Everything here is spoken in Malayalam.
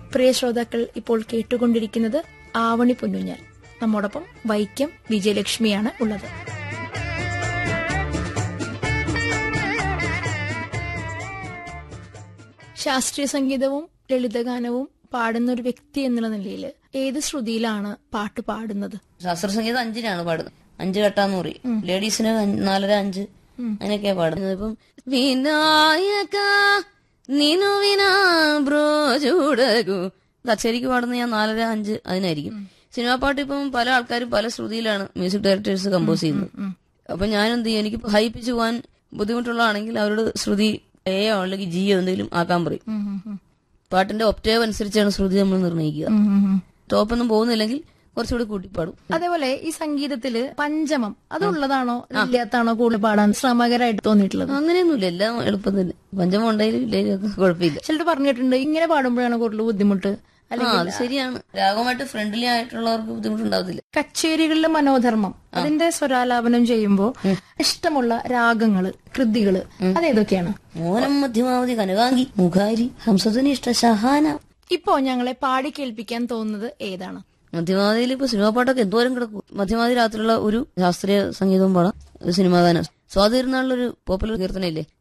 പ്രിയ ശ്രോതാക്കൾ ഇപ്പോൾ കേട്ടുകൊണ്ടിരിക്കുന്നത് ആവണി പൊന്നുഞ്ഞാൽ നമ്മോടൊപ്പം വൈക്കം വിജയലക്ഷ്മിയാണ് ഉള്ളത് ശാസ്ത്രീയ സംഗീതവും ലളിതഗാനവും പാടുന്ന ഒരു വ്യക്തി എന്നുള്ള നിലയിൽ ഏത് ശ്രുതിയിലാണ് പാട്ട് പാടുന്നത് ശാസ്ത്ര സംഗീതം അഞ്ചിനാണ് പാടുന്നത് അഞ്ച് കെട്ടാന്ന് പറയും ലേഡീസിന് അഞ്ച്- നാലര അഞ്ച് അങ്ങനെയൊക്കെയാ പാടുന്നത് ഇപ്പം വിനായക നിനു വിനാ ബ്രോ ചൂടകു കച്ചേരിക്ക് പാടുന്ന ഞാൻ നാലര അഞ്ച് അതിനായിരിക്കും സിനിമാ പാട്ട് ഇപ്പം പല ആൾക്കാരും പല ശ്രുതിയിലാണ് മ്യൂസിക് ഡയറക്ടേഴ്സ് കമ്പോസ് ചെയ്യുന്നത് അപ്പൊ ഞാൻ എന്ത് ചെയ്യും എനിക്ക് ഹൈ പിച്ച് പോകാൻ ബുദ്ധിമുട്ടുള്ളതാണെങ്കിൽ അവരോട് ശ്രുതി എയോ അല്ലെങ്കിൽ ജിയോ എന്തെങ്കിലും ആക്കാൻ പറയും പാട്ടിന്റെ ഒപ്റ്റേവ് അനുസരിച്ചാണ് ശ്രുതി നമ്മൾ നിർണ്ണയിക്കുക ടോപ്പൊന്നും പോകുന്നില്ലെങ്കിൽ കുറച്ചുകൂടി കൂട്ടിപ്പാടും അതേപോലെ ഈ സംഗീതത്തില് പഞ്ചമം അതുള്ളതാണോ ഇല്ലാത്താണോ കൂടുതൽ പാടാൻ ശ്രമകരമായിട്ട് തോന്നിയിട്ടുള്ളത് അങ്ങനെയൊന്നുമില്ല എല്ലാം എളുപ്പം തന്നെ പഞ്ചമം ഉണ്ടായാലും ഇല്ലെങ്കിലും ഒക്കെ കുഴപ്പമില്ല ചിലർ പറഞ്ഞിട്ടുണ്ട് ഇങ്ങനെ പാടുമ്പോഴാണ് കൂടുതൽ ബുദ്ധിമുട്ട് ആ അത് ശരിയാണ് രാഗമായിട്ട് ഫ്രണ്ട്ലി ആയിട്ടുള്ളവർക്ക് ബുദ്ധിമുട്ടുണ്ടാവത്തില്ല കച്ചേരികളിലെ മനോധർമ്മം അതിന്റെ സ്വരാലാപനം ചെയ്യുമ്പോൾ ഇഷ്ടമുള്ള രാഗങ്ങള് കൃതികള് അതേതൊക്കെയാണ് മോനം മധ്യമാവധി കനകാംഗി മുഖാരി ഹംസധ്വനിഷ്ട ഷഹാന ഇപ്പോ ഞങ്ങളെ പാടി കേൾപ്പിക്കാൻ തോന്നുന്നത് ഏതാണ് മധ്യമാവധിയിൽ ഇപ്പൊ സിനിമാ പാട്ടൊക്കെ എന്തോരം കിടക്കും മധ്യമാവധി രാത്രിയുള്ള ഒരു ശാസ്ത്രീയ സംഗീതവും പാടാം ഒരു സിനിമാ ഗാനം സ്വാതിരുന്നാളിലൊരു പോപ്പുലർ കീർത്തനയില്ലേ